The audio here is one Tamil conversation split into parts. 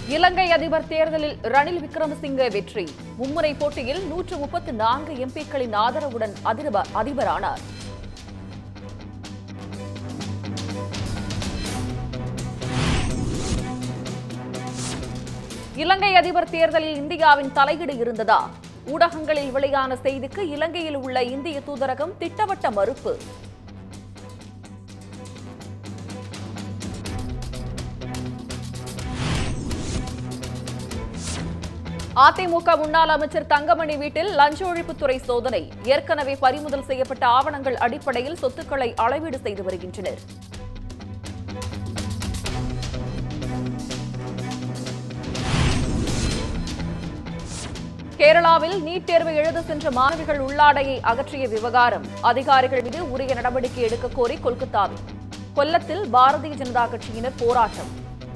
இலங்கை அதிபர் தேர்தலில் ரணில் விக்ரமசிங்கே வெற்றி மும்முனை போட்டியில் நூற்று முப்பத்து நான்கு எம்பிக்களின் ஆதரவுடன் அதிபர் அதிபரானார் இலங்கை அதிபர் தேர்தலில் இந்தியாவின் தலையீடு இருந்ததா ஊடகங்களில் வெளியான செய்திக்கு இலங்கையில் உள்ள இந்திய தூதரகம் திட்டவட்ட மறுப்பு அதிமுக முன்னாள் அமைச்சர் தங்கமணி வீட்டில் லஞ்ச ஒழிப்புத்துறை சோதனை ஏற்கனவே பறிமுதல் செய்யப்பட்ட ஆவணங்கள் அடிப்படையில் சொத்துக்களை அளவீடு செய்து வருகின்றனர் கேரளாவில் நீட் தேர்வை எழுத சென்ற மாணவிகள் உள்ளாடையை அகற்றிய விவகாரம் அதிகாரிகள் மீது உரிய நடவடிக்கை எடுக்க கோரி கொல்கத்தாவில் கொல்லத்தில் பாரதிய ஜனதா கட்சியினர் போராட்டம்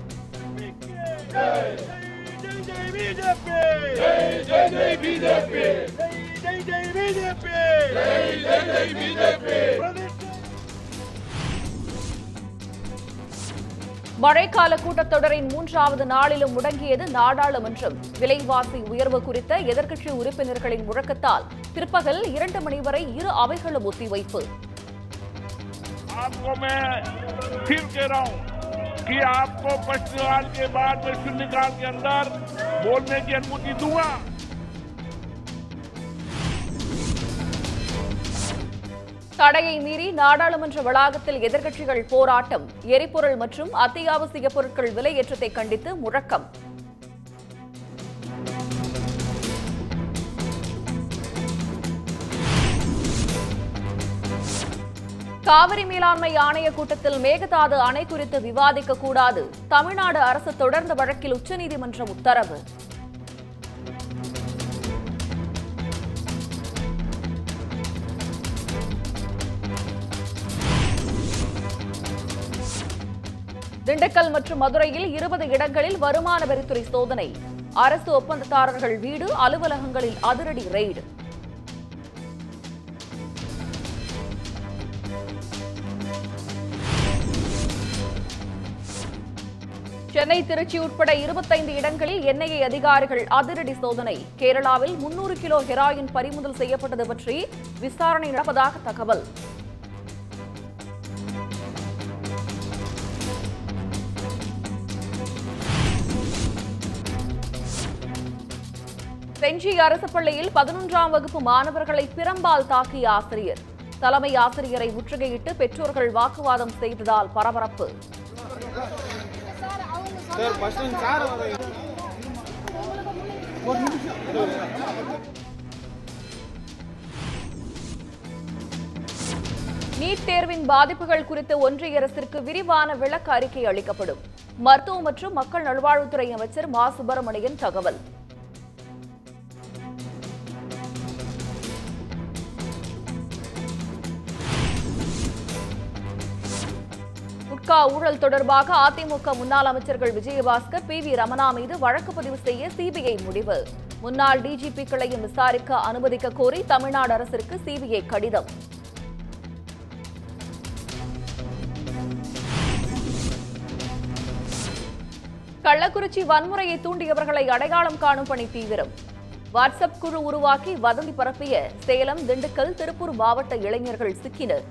மழைக்கால கூட்டத்தொடரின் மூன்றாவது நாளிலும் முடங்கியது நாடாளுமன்றம் விலைவாசி உயர்வு குறித்த எதிர்க்கட்சி உறுப்பினர்களின் முழக்கத்தால் பிற்பகல் இரண்டு மணி வரை இரு அவைகளும் ஒத்திவைப்பு आपको मैं फिर कह रहा हूं कि आपको पश्चिम के बाद में शून्यकाल के अंदर बोलने की अनुमति दूंगा தடையை மீறி நாடாளுமன்ற வளாகத்தில் எதிர்க்கட்சிகள் போராட்டம் எரிபொருள் மற்றும் அத்தியாவசிய பொருட்கள் விலையேற்றத்தை கண்டித்து முழக்கம் காவிரி மேலாண்மை ஆணைய கூட்டத்தில் மேகதாது அணை குறித்து விவாதிக்க கூடாது தமிழ்நாடு அரசு தொடர்ந்த வழக்கில் உச்சநீதிமன்றம் உத்தரவு திண்டுக்கல் மற்றும் மதுரையில் இருபது இடங்களில் வருமான வரித்துறை சோதனை அரசு ஒப்பந்ததாரர்கள் வீடு அலுவலகங்களில் அதிரடி ரெய்டு சென்னை திருச்சி உட்பட இருபத்தைந்து இடங்களில் என்ஐஏ அதிகாரிகள் அதிரடி சோதனை கேரளாவில் முன்னூறு கிலோ ஹெராயின் பறிமுதல் செய்யப்பட்டது பற்றி விசாரணை நடப்பதாக தகவல் செஞ்சி அரசு பள்ளியில் பதினொன்றாம் வகுப்பு மாணவர்களை பிரம்பால் தாக்கிய ஆசிரியர் தலைமை ஆசிரியரை முற்றுகையிட்டு பெற்றோர்கள் வாக்குவாதம் செய்ததால் பரபரப்பு நீட் தேர்வின் பாதிப்புகள் குறித்து ஒன்றிய அரசிற்கு விரிவான விளக்க அறிக்கை அளிக்கப்படும் மருத்துவ மற்றும் மக்கள் நல்வாழ்வுத்துறை அமைச்சர் மா சுப்பிரமணியன் தகவல் குட்கா ஊழல் தொடர்பாக அதிமுக முன்னாள் அமைச்சர்கள் விஜயபாஸ்கர் பி வி ரமணா மீது வழக்கு பதிவு செய்ய சிபிஐ முடிவு முன்னாள் டிஜிபிக்களையும் விசாரிக்க அனுமதிக்க கோரி தமிழ்நாடு அரசிற்கு சிபிஐ கடிதம் கள்ளக்குறிச்சி வன்முறையை தூண்டியவர்களை அடையாளம் காணும் பணி தீவிரம் வாட்ஸ்அப் குழு உருவாக்கி வதந்தி பரப்பிய சேலம் திண்டுக்கல் திருப்பூர் மாவட்ட இளைஞர்கள் சிக்கினர்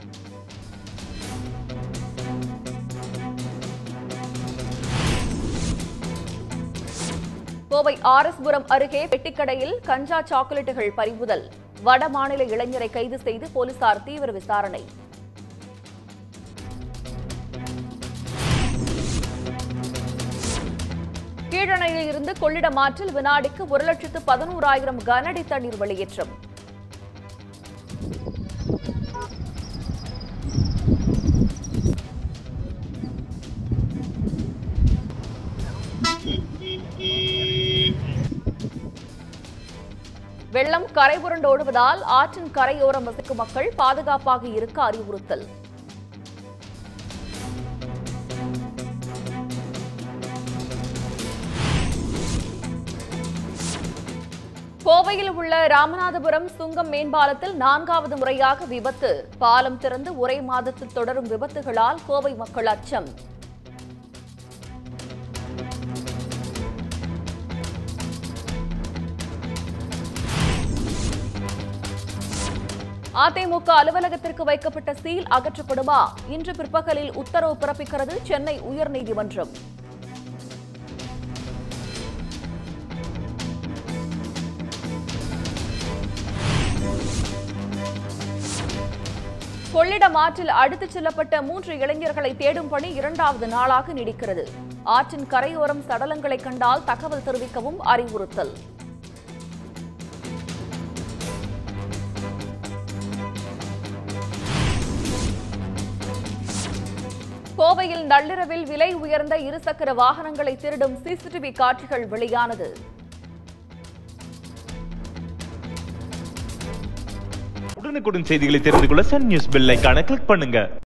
கோவை ஆர்எஸ்புரம் அருகே பெட்டிக்கடையில் கஞ்சா சாக்லேட்டுகள் பறிமுதல் வட மாநில இளைஞரை கைது செய்து போலீசார் தீவிர விசாரணை கீழணையில் இருந்து கொள்ளிடம் ஆற்றில் வினாடிக்கு ஒரு லட்சத்து பதினோராயிரம் கனஅடி தண்ணீர் வெளியேற்றம் வெள்ளம் கரை புரண்டு ஓடுவதால் ஆற்றின் கரையோரம் வசிக்கும் மக்கள் பாதுகாப்பாக இருக்க அறிவுறுத்தல் கோவையில் உள்ள ராமநாதபுரம் சுங்கம் மேம்பாலத்தில் நான்காவது முறையாக விபத்து பாலம் திறந்து ஒரே மாதத்தில் தொடரும் விபத்துகளால் கோவை மக்கள் அச்சம் அதிமுக அலுவலகத்திற்கு வைக்கப்பட்ட சீல் அகற்றப்படுமா இன்று பிற்பகலில் உத்தரவு பிறப்பிக்கிறது சென்னை உயர்நீதிமன்றம் கொள்ளிடம் ஆற்றில் அடித்துச் செல்லப்பட்ட மூன்று இளைஞர்களை தேடும் பணி இரண்டாவது நாளாக நீடிக்கிறது ஆற்றின் கரையோரம் சடலங்களை கண்டால் தகவல் தெரிவிக்கவும் அறிவுறுத்தல் கோவையில் நள்ளிரவில் விலை உயர்ந்த இருசக்கர வாகனங்களை திருடும் சிசிடிவி காட்சிகள் வெளியானது உடனுக்குடன் செய்திகளை தெரிந்து கொள்ள சன் நியூஸ் பெல் ஐகானை கிளிக் பண்ணுங்க